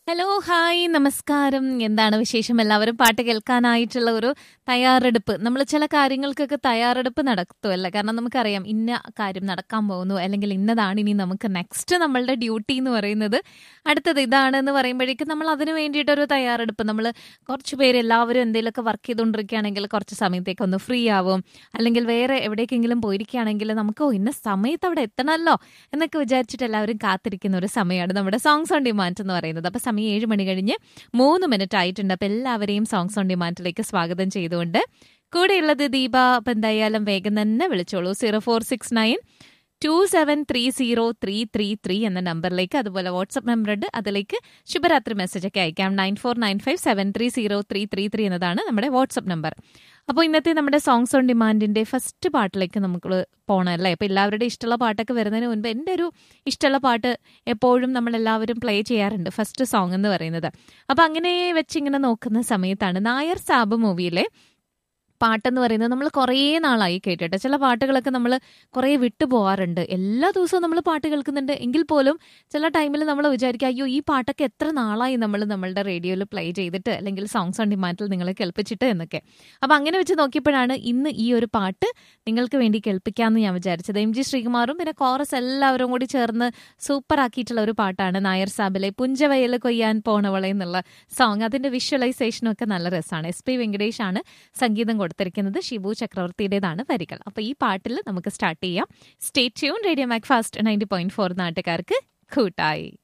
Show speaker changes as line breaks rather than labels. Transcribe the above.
hello hi നമസ്കാരം എന്താണ് വിശേഷം എല്ലാവരും പാട്ട് കേൾക്കാനായിട്ടുള്ള ഒരു തയ്യാറെടുപ്പ് നമ്മൾ ചില കാര്യങ്ങൾക്കൊക്കെ തയ്യാറെടുപ്പ് നടത്തുമല്ല കാരണം നമുക്കറിയാം ഇന്ന കാര്യം നടക്കാൻ പോകുന്നു അല്ലെങ്കിൽ ഇന്നതാണ് ഇനി നമുക്ക് നെക്സ്റ്റ് നമ്മളുടെ ഡ്യൂട്ടി എന്ന് പറയുന്നത് അടുത്തത് ഇതാണ് എന്ന് പറയുമ്പോഴേക്കും നമ്മൾ അതിന് വേണ്ടിയിട്ടൊരു തയ്യാറെടുപ്പ് നമ്മൾ കുറച്ച് പേര് എല്ലാവരും എന്തെങ്കിലുമൊക്കെ വർക്ക് ചെയ്തുകൊണ്ടിരിക്കുകയാണെങ്കിൽ കുറച്ച് സമയത്തേക്ക് ഒന്ന് ഫ്രീ ആവും അല്ലെങ്കിൽ വേറെ എവിടേക്കെങ്കിലും പോയിരിക്കുകയാണെങ്കിൽ നമുക്ക് ഓ ഇന്ന സമയത്ത് അവിടെ എത്തണമല്ലോ എന്നൊക്കെ വിചാരിച്ചിട്ട് എല്ലാവരും കാത്തിരിക്കുന്ന ഒരു സമയമാണ് നമ്മുടെ സോങ്സ് ഓൺ ഡിമാൻഡ് എന്ന് പറയുന്നത് അപ്പോൾ സമയം ഏഴ് മണി കഴിഞ്ഞ് മൂന്ന് മിനിറ്റ് ആയിട്ടുണ്ട് അപ്പോൾ എല്ലാവരെയും സോങ്സ് ഓൺ ഡിമാൻഡിലേക്ക് സ്വാഗതം ചെയ്തുകൊണ്ട് കൂടെയുള്ളത് ദീപ അപ്പം എന്തായാലും വേഗം തന്നെ വിളിച്ചോളൂ zero four six nine two seven three zero three three three എന്ന നമ്പറിലേക്ക് അതുപോലെ വാട്സപ്പ് നമ്പർ ഉണ്ട് അതിലേക്ക് ശുഭരാത്രി മെസ്സേജ് ഒക്കെ അയക്കാം nine four nine five seven three zero three three three എന്നതാണ് നമ്മുടെ വാട്സപ്പ് നമ്പർ അപ്പോൾ ഇന്നത്തെ നമ്മുടെ സോങ്സ് ഓൺ ഡിമാൻഡിന്റെ ഫസ്റ്റ് പാട്ടിലേക്ക് നമുക്ക് പോകണം അല്ലേ അപ്പോൾ എല്ലാവരുടെയും ഇഷ്ടമുള്ള പാട്ടൊക്കെ വരുന്നതിന് മുൻപ് എൻ്റെ ഒരു ഇഷ്ടമുള്ള പാട്ട് എപ്പോഴും നമ്മൾ എല്ലാവരും പ്ലേ ചെയ്യാറുണ്ട് ഫസ്റ്റ് സോങ് എന്ന് പറയുന്നത് അപ്പോൾ അങ്ങനെ വെച്ചിങ്ങനെ നോക്കുന്ന സമയത്താണ് നായർ സാബ് മൂവിയിലെ പാട്ടെന്ന് പറയുന്നത് നമ്മൾ കുറേ നാളായി കേട്ടിട്ട് ചില പാട്ടുകളൊക്കെ നമ്മൾ കുറേ വിട്ടു പോകാറുണ്ട് എല്ലാ ദിവസവും നമ്മൾ പാട്ട് കേൾക്കുന്നുണ്ട് എങ്കിൽ പോലും ചില ടൈമിൽ നമ്മൾ വിചാരിക്കുക അയ്യോ ഈ പാട്ടൊക്കെ എത്ര നാളായി നമ്മൾ നമ്മളുടെ റേഡിയോയിൽ പ്ലേ ചെയ്തിട്ട് അല്ലെങ്കിൽ സോങ്സ് ഓൺ ഡിമാൻഡിൽ നിങ്ങളെ കേൾപ്പിച്ചിട്ട് എന്നൊക്കെ അപ്പം അങ്ങനെ വെച്ച് നോക്കിയപ്പോഴാണ് ഇന്ന് ഈ ഒരു പാട്ട് നിങ്ങൾക്ക് വേണ്ടി കേൾപ്പിക്കാമെന്ന് ഞാൻ വിചാരിച്ചത് എം ജി ശ്രീകുമാറും പിന്നെ കോറസ് എല്ലാവരും കൂടി ചേർന്ന് സൂപ്പർ ആക്കിയിട്ടുള്ള ഒരു പാട്ടാണ് നായർ സാബിലെ പുഞ്ചവയൽ കൊയ്യാൻ പോണവളെ എന്നുള്ള സോങ് അതിന്റെ വിഷ്വലൈസേഷനും ഒക്കെ നല്ല രസമാണ് എസ് പി വെങ്കടേഷ് ആണ് സംഗീതം കൊടുത്തിരിക്കുന്നത് ഷിബു ചക്രവർത്തിയുടേതാണ് വരികൾ അപ്പൊ ഈ പാട്ടിൽ നമുക്ക് സ്റ്റാർട്ട് ചെയ്യാം stay tune radio mac fast ninety point four നാട്ടുകാർക്ക് കൂട്ടായി